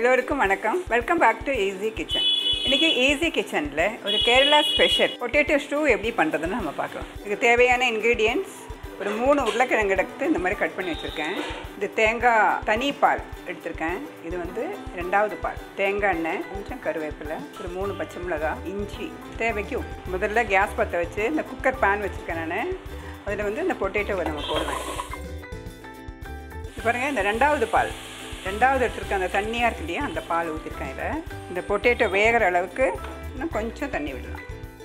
எல்லோருக்கும் வணக்கம் welcome back to easy kitchen இன்றைக்கி ஈஸி கிச்சனில் ஒரு கேரளா ஸ்பெஷல் பொட்டேட்டோ ஸ்டூ எப்படி பண்ணுறதுன்னு நம்ம பார்க்கலாம் இதுக்கு தேவையான இன்க்ரீடியன்ட்ஸ் ஒரு மூணு உருளைக்கிழங்கு எடுத்து இந்த மாதிரி கட் பண்ணி வச்சுருக்கேன் இது தேங்காய் தனி பால் எடுத்திருக்கேன் இது வந்து ரெண்டாவது பால் தேங்காய் எண்ணெய் கொஞ்சம் கருவேப்பிலை ஒரு மூணு பச்சை மிளகாய் இஞ்சி தேவைக்கு உப்பு முதல்ல கேஸ் பற்ற வச்சு இந்த குக்கர் பேன் வச்சுருக்கேன் நான் அதில் வந்து இந்த பொட்டேட்டோவை நம்ம போடுவேன் இது பாருங்கள் இந்த ரெண்டாவது பால் ரெண்டாவது எடுத்துருக்க அந்த தண்ணியாக இருக்கு இல்லையா அந்த பால் ஊற்றிருக்கேன் இதில் இந்த பொட்டேட்டோ வேகிற அளவுக்கு இன்னும் கொஞ்சம் தண்ணி விடலாம்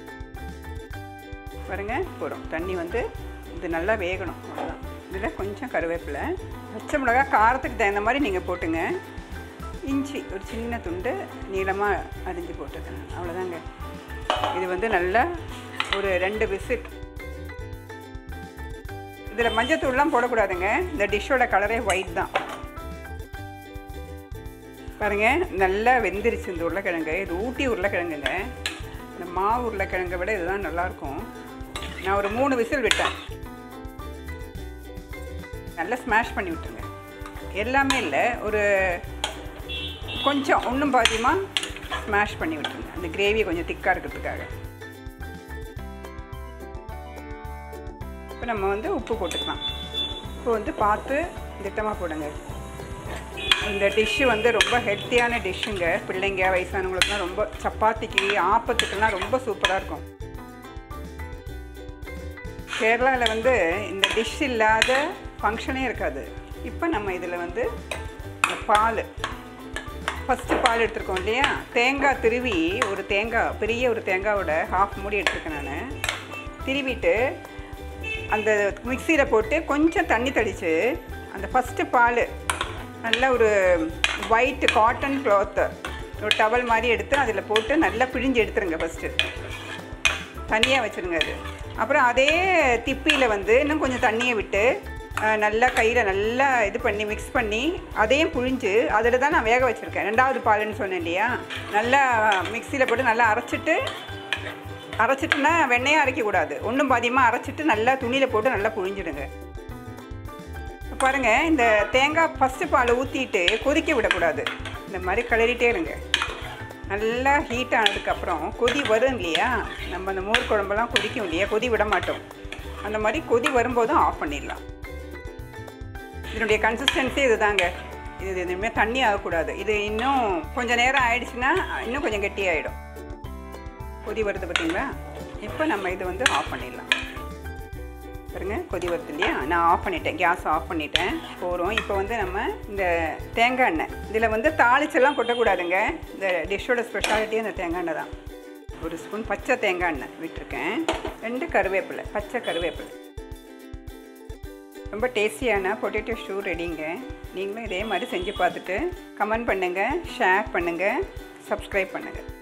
பாருங்க போகிறோம் தண்ணி வந்து இது நல்லா வேகணும் அவ்வளோதான் இதில் கொஞ்சம் கருவேப்பிலை பச்சை மிளகா காரத்துக்கு தகுந்த மாதிரி நீங்கள் போட்டுங்க இஞ்சி ஒரு சின்ன துண்டு நீளமாக அரிஞ்சு போட்டுக்கணும் அவ்வளோதாங்க இது வந்து நல்லா ஒரு ரெண்டு விசில் இதில் மஞ்சத்தூள்லாம் போடக்கூடாதுங்க இந்த டிஷ்ஷோட கலரே ஒயிட் தான் பாருங்க நல்லா வெந்துருச்சு இந்த உருளைக்கிழங்கு இது ஊட்டி உருளைக்கிழங்குங்க இந்த மாவு உருளைக்கிழங்கை விட இதுதான் நல்லாயிருக்கும் நான் ஒரு மூணு விசில் விட்டேன் நல்லா ஸ்மாஷ் பண்ணி விட்டுருங்க எல்லாமே இல்லை ஒரு கொஞ்சம் ஒன்றும் பாதியமாக ஸ்மாஷ் பண்ணி விட்டுருங்க அந்த கிரேவி கொஞ்சம் திக்காக இருக்கிறதுக்காக இப்போ நம்ம வந்து உப்பு போட்டுக்கலாம் உப்பு வந்து பார்த்து திட்டமாக போடுங்க இந்த டிஷ்ஷு வந்து ரொம்ப ஹெல்த்தியான டிஷ்ஷுங்க பிள்ளைங்க வயசானவங்களுக்குலாம் ரொம்ப சப்பாத்திக்கு ஆப்பத்துக்கெல்லாம் ரொம்ப சூப்பராக இருக்கும் கேரளாவில் வந்து இந்த டிஷ் இல்லாத ஃபங்க்ஷனே இருக்காது இப்போ நம்ம இதில் வந்து இந்த பால் ஃபஸ்ட்டு பால் எடுத்துருக்கோம் இல்லையா தேங்காய் திருவி ஒரு தேங்காய் பெரிய ஒரு தேங்காவோட ஹாஃப் மூடி எடுத்துருக்கேன் நான் திருவிட்டு அந்த மிக்சியில் போட்டு கொஞ்சம் தண்ணி தெளித்து அந்த ஃபஸ்ட்டு பால் நல்ல ஒரு ஒயிட் காட்டன் க்ளாத்து ஒரு டவல் மாதிரி எடுத்து அதில் போட்டு நல்லா பிழிஞ்சு எடுத்துருங்க ஃபஸ்ட்டு தனியாக வச்சுருங்க அது அப்புறம் அதே திப்பியில் வந்து இன்னும் கொஞ்சம் தண்ணியை விட்டு அஹ், நல்லா கையில் நல்லா இது பண்ணி மிக்ஸ் பண்ணி அதையும் புழிஞ்சு அதில் தான் நான் வேக வச்சுருக்கேன் ரெண்டாவது பாலுன்னு சொன்னேன் இல்லையா நல்லா மிக்சியில் போட்டு நல்லா அரைச்சிட்டு அரைச்சிட்டுனா வெண்ணெயாக அரைக்கக்கூடாது ஒன்றும் பாதியமாக அரைச்சிட்டு நல்லா துணியில் போட்டு நல்லா புழிஞ்சிடுங்க பாருங்கள் இந்த தேங்காய் ஃபஸ்ட்டு பாலை ஊற்றிட்டு கொதிக்க விடக்கூடாது இந்த மாதிரி கிளறிட்டே இருங்க நல்லா ஹீட் ஆனதுக்கப்புறம் கொதி வரும் இல்லையா நம்ம அந்த மோர் குழம்பெல்லாம் கொதிக்கும் இல்லையா கொதி விட மாட்டோம் அந்த மாதிரி கொதி வரும்போதும் ஆஃப் பண்ணிடலாம் இதனுடைய கன்சிஸ்டன்சி இதுதாங்க இது இனிமேல் தண்ணி ஆகக்கூடாது இது இன்னும் கொஞ்சம் நேரம் ஆயிடுச்சுன்னா இன்னும் கொஞ்சம் கெட்டி ஆகிடும் கொதி வருது பார்த்தீங்களா இப்போ நம்ம இது வந்து ஆஃப் பண்ணிடலாம் பாருங்க கொதி வருது இல்லையா நான் ஆஃப் பண்ணிட்டேன் கேஸ் ஆஃப் பண்ணிட்டேன் போகிறோம் இப்போ வந்து நம்ம இந்த தேங்காய் எண்ணெய் இதில் வந்து தாளிச்செல்லாம் கொட்டக்கூடாதுங்க இந்த டிஷ்ஷோட ஸ்பெஷாலிட்டி அந்த தேங்காய் எண்ணெய் தான் ஒரு ஸ்பூன் பச்சை தேங்காய் எண்ணெய் விட்டுருக்கேன் ரெண்டு கருவேப்பிலை பச்சை கருவேப்பிலை ரொம்ப டேஸ்டியான பொட்டேட்டோ ஷூ ரெடிங்க நீங்களும் இதே மாதிரி செஞ்சு பார்த்துட்டு கமெண்ட் பண்ணுங்கள் ஷேர் பண்ணுங்கள் சப்ஸ்கிரைப் பண்ணுங்கள்